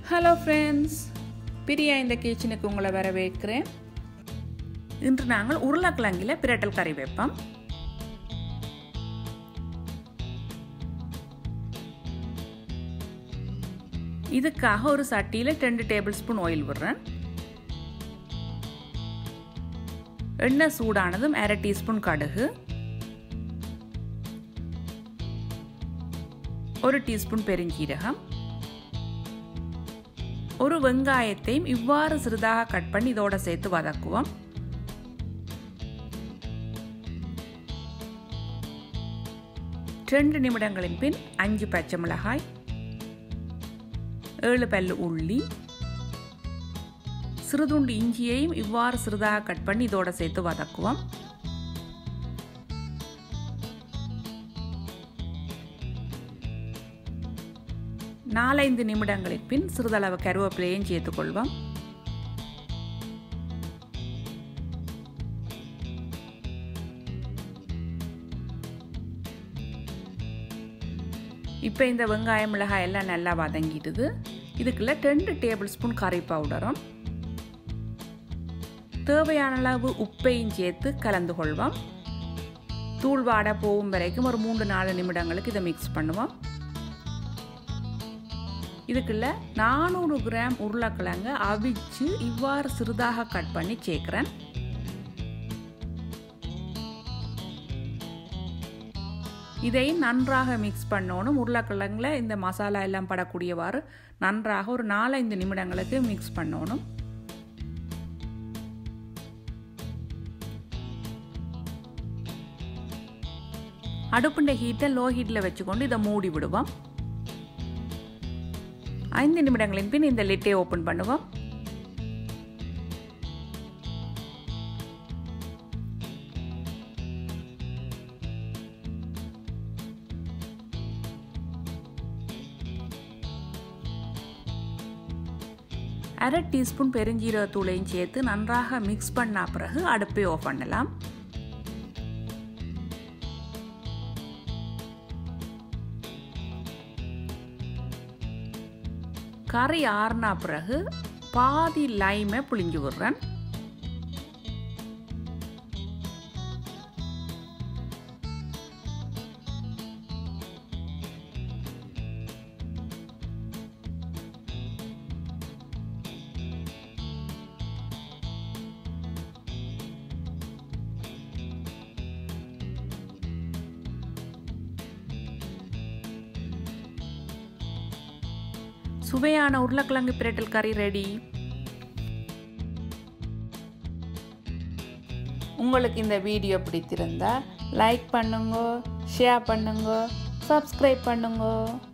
hello friends Priya இந்த கிச்சனுக்கு உங்களை வரவேற்கிறேன் இன்று நாங்கள் உருளைக்கிழங்கில் பிரட்டல் கறி வைப்போம் இதுக்காக ஒரு சட்டியில் ரெண்டு டேபிள் ஸ்பூன் ஆயில் விடுறேன் எண்ணெய் சூடானதும் அரை டீஸ்பூன் கடுகு ஒரு டீஸ்பூன் பெருஞ்சீரகம் ஒரு வெங்காயத்தையும் இவ்வாறு சிறிதாக கட் பண்ணி இதோட சேர்த்து வதக்குவோம் ரெண்டு நிமிடங்களின் பின் அஞ்சு பச்சை மிளகாய் ஏழு பல்லு உள்ளி சிறுதுண்டு இஞ்சியையும் இவ்வாறு சிறிதாக கட் பண்ணி இதோட சேர்த்து வதக்குவோம் நாலைந்து நிமிடங்களின் பின் சிறிதளவு கருவேப்பிலையும் சேர்த்துக்கொள்வோம் இப்போ இந்த வெங்காயம் மிளகாய் எல்லாம் நல்லா வதங்கிடுது இதுக்குள்ள ரெண்டு டேபிள் ஸ்பூன் கறி பவுடரும் தேவையான அளவு உப்பையும் சேர்த்து கலந்து கொள்வோம் தூள் வாடை போகும் வரைக்கும் ஒரு மூன்று நாலு நிமிடங்களுக்கு இதை மிக்ஸ் பண்ணுவோம் இதுக்குள்ள நானூறு கிராம் உருளைக்கிழங்க அவிச்சு இவ்வாறு சிறிதாக கட் பண்ணி சேர்க்குறேன் இதையும் நன்றாக மிக்ஸ் பண்ணணும் உருளைக்கிழங்குல இந்த மசாலா எல்லாம் படக்கூடியவாறு நன்றாக ஒரு நாலஞ்சு நிமிடங்களுக்கு மிக்ஸ் பண்ணணும் அடுப்புண்ட ஹீட்டை லோ ஹீட்டில் வச்சுக்கொண்டு இதை மூடி விடுவோம் ஐந்து நிமிடங்களின் பின் இந்த லிட்டை ஓப்பன் பண்ணுவோம் அரை டீஸ்பூன் பெருஞ்சீரகத்தூளையும் சேர்த்து நன்றாக மிக்ஸ் பண்ண பிறகு அடுப்பை ஆஃப் பண்ணலாம் கறி ஆறுனா பிறகு பாதி லைமை புளிஞ்சு விடுறேன் சுவையான உருளைக்கிழங்கு பிரட்டல் கறி ரெடி உங்களுக்கு இந்த வீடியோ பிடித்திருந்தா லைக் பண்ணுங்க ஷேர் பண்ணுங்க சப்ஸ்கிரைப் பண்ணுங்க